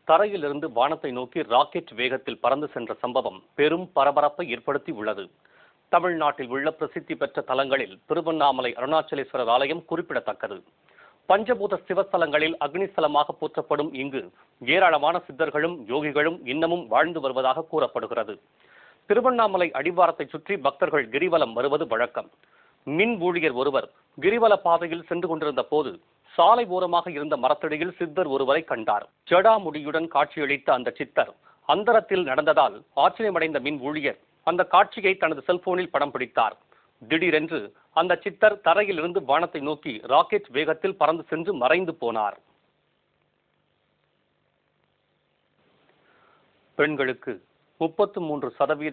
தரையிலிருந்து வானத்தை நோக்கி ராக்கெட் வேகத்தில் பறந்து சென்ற சம்பவம் பெரும் பரபரப்பை ஏற்படுத்தி உள்ளது தமிழ்நாட்டில் உள்ள பிரசித்தி பெற்ற தலங்களில் திருவண்ணாமலை அருணாச்சலேஸ்வரர் ஆலயம் குறிப்பிடத்தக்கது பஞ்சபூத சிவஸ்தலங்களில் அக்னிஸ்தலமாக போற்றப்படும் இங்கு ஏராளமான சித்தர்களும் யோகிகளும் இன்னமும் வாழ்ந்து வருவதாக கூறப்படுகிறது திருவண்ணாமலை அடிவாரத்தை சுற்றி பக்தர்கள் கிரிவலம் வருவது வழக்கம் மின் ஊழியர் ஒருவர் கிரிவல பாதையில் சென்று கொண்டிருந்த போது சாலை ஓரமாக இருந்த மரத்தடியில் சித்தர் ஒருவரை கண்டார் ஜடாமுடியுடன் காட்சியளித்த அந்த சித்தர் அந்தரத்தில் நடந்ததால் ஆச்சரியமடைந்த மின் ஊழியர் அந்த காட்சியை தனது செல்போனில் படம் பிடித்தார் திடீரென்று அந்த சித்தர் தரையிலிருந்து வானத்தை நோக்கி ராக்கெட் வேகத்தில் பறந்து சென்று மறைந்து போனார் பெண்களுக்கு முப்பத்து மூன்று சதவீத